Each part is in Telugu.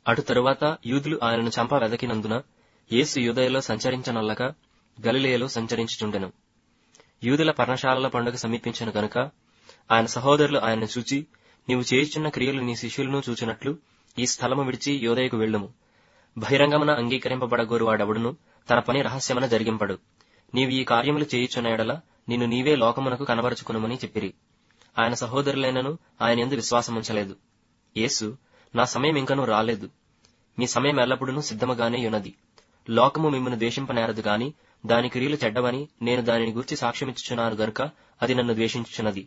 అటు తరువాత యూదులు ఆయనను చంప వెదకినందున యేసు యూదయలో సంచరించనల్లక గలిలయలో సంచరించుచుండెను యూదుల పర్ణశాలల పండుగ సమీపించను గనుక ఆయన సహోదరులు ఆయనను చూచి నీవు చేయుచున్న క్రియలు నీ శిష్యులను చూచినట్లు ఈ స్థలము విడిచి యోదయకు వెళ్ళుము బహిరంగమున అంగీకరింపబడగోరు వాడెవడును తన పని రహస్యమున జరిగింపడు నీవు ఈ కార్యములు చేయుచున్న ఎడల నిన్ను నీవే లోకమునకు కనబరుచుకునుమని చెప్పిరి ఆయన సహోదరులైనను ఆయన ఎందు విశ్వాసముంచలేదు యేసు నా సమయం ఇంకనూ రాలేదు మీ సమయం ఎల్లప్పుడూ సిద్ధముగానే ఉన్నది లోకము మిమ్మల్ని ద్వేషింపనేరదు గాని దాని క్రియలు చెడ్డవని నేను దానిని గురించి సాక్ష్యమిచ్చుచున్నాను గనుక అది నన్ను ద్వేషించుచున్నది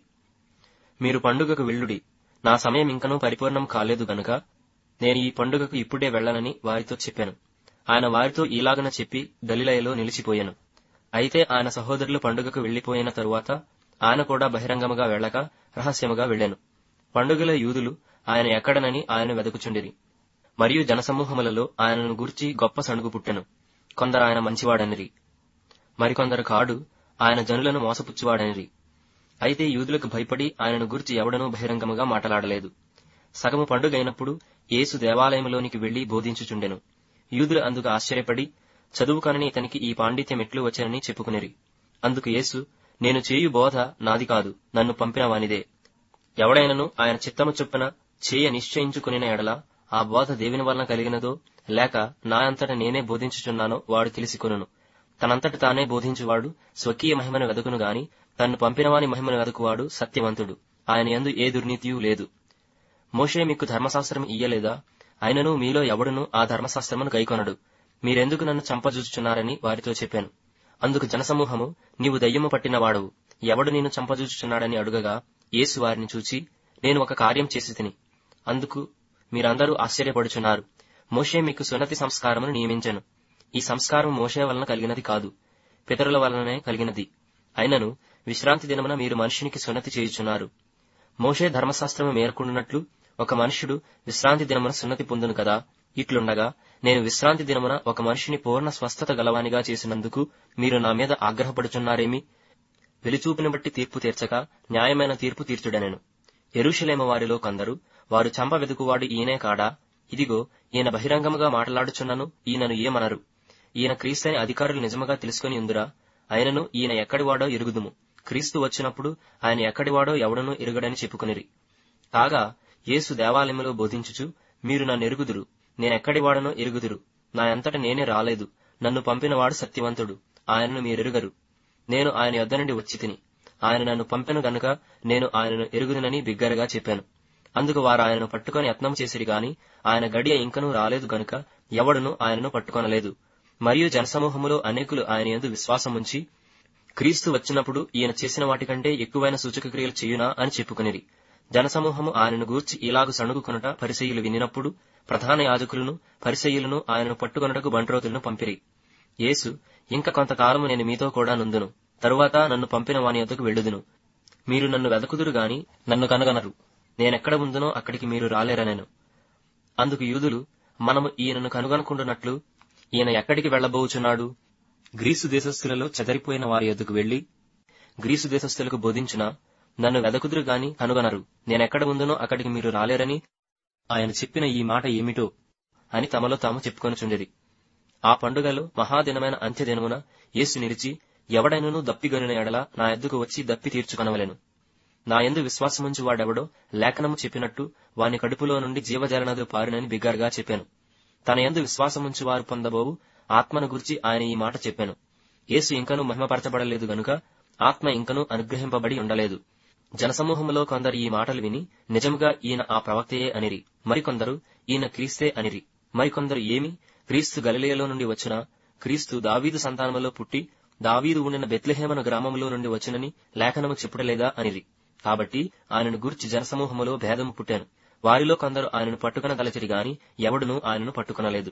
మీరు పండుగకు వెళ్ళుడి నా సమయం ఇంకనూ పరిపూర్ణం కాలేదు గనుక నేను ఈ పండుగకు ఇప్పుడే వెళ్ళనని వారితో చెప్పాను ఆయన వారితో ఇలాగన చెప్పి గలిలయలో నిలిచిపోయాను అయితే ఆయన సహోదరులు పండుగకు వెళ్లిపోయిన తరువాత ఆయన కూడా బహిరంగముగా వెళ్ళక రహస్యముగా వెళ్ళాను పండుగల యూదులు ఆయన ఎక్కడనని ఆయన వెదకుచుండిరి మరియు జనసమూహములలో ఆయనను గూర్చి గొప్ప సణుగు పుట్టెను కొందరు ఆయన మంచివాడనిరి మరికొందరు కాడు ఆయన జనులను మోసపుచ్చువాడనిరి అయితే యూదులకు భయపడి ఆయనను గురించి ఎవడనూ బహిరంగముగా మాట్లాడలేదు సగము పండుగ అయినప్పుడు యేసు దేవాలయంలోనికి వెళ్లి బోధించుచుండెను యూదులు అందుకు ఆశ్చర్యపడి చదువు కనని ఇతనికి ఈ పాండిత్యం ఎట్లు వచ్చనని చెప్పుకునిరి అందుకు యేసు నేను చేయు బోధ నాది కాదు నన్ను పంపిన వానిదే ఎవడైనను ఆయన చిత్తము చొప్పున చేయ నిశ్చయించుకుని ఎడల ఆ బోధ దేవుని వలన కలిగినదో లేక నా అంతట నేనే బోధించుచున్నానో వాడు తెలిసికొనును తనంతట తానే బోధించువాడు స్వకీయ మహిమను వెదకును గాని తన్ను పంపినవాని మహిమను వెదకువాడు సత్యవంతుడు ఆయన యందు ఏ దుర్నీతియూ లేదు మోషే మీకు ధర్మశాస్త్రం ఇయ్యలేదా అయినను మీలో ఎవడును ఆ ధర్మశాస్త్రమును గైకొనడు మీరెందుకు నన్ను చంపజూచుచున్నారని వారితో చెప్పాను అందుకు జనసమూహము నీవు దయ్యము పట్టినవాడవు ఎవడు నిన్ను చంపజూచుచున్నాడని అడుగగా యేసు వారిని చూచి నేను ఒక కార్యం చేసి తిని అందుకు మీరందరూ ఆశ్చర్యపడుచున్నారు మోషే మీకు సున్నతి సంస్కారమును నియమించెను ఈ సంస్కారం మోషే వలన కలిగినది కాదు పితరుల వలననే కలిగినది అయినను విశ్రాంతి దినమున మీరు మనుషునికి సున్నతి చేయుచున్నారు మోషే ధర్మశాస్త్రము మేర్కొండునట్లు ఒక మనుష్యుడు విశ్రాంతి దినమున సున్నతి పొందును కదా ఇట్లుండగా నేను విశ్రాంతి దినమున ఒక మనిషిని పూర్ణ స్వస్థత గలవానిగా చేసినందుకు మీరు నా మీద ఆగ్రహపడుచున్నారేమి వెలిచూపుని బట్టి తీర్పు తీర్చక న్యాయమైన తీర్పు తీర్చుడనెను ఎరుషలేమ వారిలో కొందరు వారు చంప వెదుకువాడు ఈయనే కాడా ఇదిగో ఈయన బహిరంగముగా మాట్లాడుచున్నను ఈయనను ఏమనరు ఈయన క్రీస్తని అధికారులు నిజముగా తెలుసుకుని ఉందిరా అయినను ఈయన ఎక్కడివాడో ఎరుగుదుము క్రీస్తు వచ్చినప్పుడు ఆయన ఎక్కడివాడో ఎవడనూ ఎరుగడని చెప్పుకునిరి కాగా యేసు దేవాలయములో బోధించుచు మీరు నన్ను ఎరుగుదురు నేనెక్కడివాడనో ఎరుగుదురు నా అంతట నేనే రాలేదు నన్ను పంపినవాడు సత్యవంతుడు ఆయనను మీరెరుగరు నేను ఆయన యొద్ద నుండి వచ్చి తిని ఆయన నన్ను పంపెను గనుక నేను ఆయనను ఎరుగుదునని బిగ్గరగా చెప్పాను అందుకు వారు ఆయనను పట్టుకొని యత్నం చేసిరి గాని ఆయన గడియ ఇంకనూ రాలేదు గనుక ఎవడును ఆయనను పట్టుకొనలేదు మరియు జనసమూహములో అనేకులు ఆయన యందు విశ్వాసముంచి క్రీస్తు వచ్చినప్పుడు ఈయన చేసిన వాటికంటే ఎక్కువైన సూచక క్రియలు చేయునా అని చెప్పుకునిరి జనసమూహము ఆయనను గూర్చి ఇలాగు సణుగుకొనుట పరిసయ్యులు వినినప్పుడు ప్రధాన యాజకులను పరిసయ్యులను ఆయనను పట్టుకొనుటకు బంట్రోతులను పంపిరి యేసు ఇంక కొంతకాలము నేను మీతో కూడా నుందును తరువాత నన్ను పంపిన వాని యొద్దకు వెళ్ళుదును మీరు నన్ను వెదకుదురు గాని నన్ను కనుగనరు నేనెక్కడ ఉందునో అక్కడికి మీరు రాలేరనెను అందుకు యూదులు మనము ఈయనను కనుగొనుకుంటున్నట్లు ఈయన ఎక్కడికి వెళ్లబోచున్నాడు గ్రీసు దేశస్థులలో చెదరిపోయిన వారి యొద్దకు వెళ్లి గ్రీసు దేశస్థులకు బోధించిన నన్ను వెదకుదురు గాని కనుగొనరు నేనెక్కడ ఉందునో అక్కడికి మీరు రాలేరని ఆయన చెప్పిన ఈ మాట ఏమిటో అని తమలో తాము చెప్పుకొనుచుండిరి ఆ పండుగలో మహాదినమైన అంత్యదినమున యేసు నిలిచి ఎవడైనను దప్పిగొనిన ఎడల నా ఎద్దుకు వచ్చి దప్పి తీర్చుకొనవలెను నా ఎందు విశ్వాసముంచి వాడెవడో లేఖనము చెప్పినట్టు వాని కడుపులో నుండి జీవజలనదు పారినని బిగ్గరగా చెప్పాను తన ఎందు విశ్వాసముంచి వారు పొందబోవు ఆత్మను గురించి ఆయన ఈ మాట చెప్పాను యేసు ఇంకనూ మహిమపరచబడలేదు గనుక ఆత్మ ఇంకనూ అనుగ్రహింపబడి ఉండలేదు జనసమూహములో కొందరు ఈ మాటలు విని నిజముగా ఈయన ఆ ప్రవక్తయే అనిరి మరికొందరు ఈయన క్రీస్తే అనిరి మరికొందరు ఏమి క్రీస్తు గలిలయలో నుండి వచ్చిన క్రీస్తు దావీదు సంతానములో పుట్టి దావీదు ఉండిన బెత్లెహేమను గ్రామములో నుండి వచ్చినని లేఖనము చెప్పుడలేదా అనిరి కాబట్టి ఆయనను గురించి జనసమూహములో భేదము పుట్టాను వారిలో కొందరు ఆయనను పట్టుకున తలచిరి గాని ఎవడునూ ఆయనను పట్టుకొనలేదు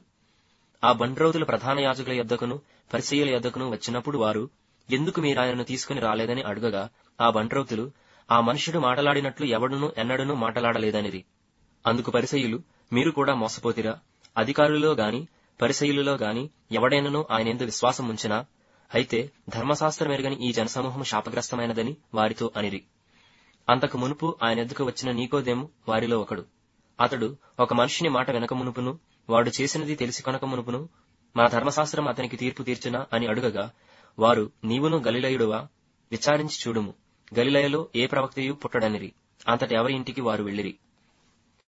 ఆ బండ్రోతులు ప్రధాన యాజకుల యొద్దకును పరిసయ్యుల యొద్దకును వచ్చినప్పుడు వారు ఎందుకు మీరు ఆయనను తీసుకుని రాలేదని అడుగగా ఆ బండ్రోతులు ఆ మనుషుడు మాటలాడినట్లు ఎవడునూ ఎన్నడూనూ మాటలాడలేదనిరి అందుకు పరిసయ్యులు మీరు కూడా మోసపోతిరా అధికారులలో గాని పరిసయ్యులలో గాని ఎవడైనను ఆయన ఎందు విశ్వాసం ఉంచినా అయితే ధర్మశాస్త్రం ఎరగని ఈ జనసమూహం శాపగ్రస్తమైనదని వారితో అనిరి అంతకు మునుపు ఆయన ఎద్దుకు వచ్చిన నీకోదేము వారిలో ఒకడు అతడు ఒక మనిషిని మాట వెనక మునుపును వాడు చేసినది తెలిసి కొనక మునుపును మన ధర్మశాస్త్రం అతనికి తీర్పు తీర్చునా అని అడుగగా వారు నీవును గలిలయుడువా విచారించి చూడుము గలిలయలో ఏ ప్రవక్తయు పుట్టడనిరి అంతటి ఎవరి ఇంటికి వారు వెళ్ళిరి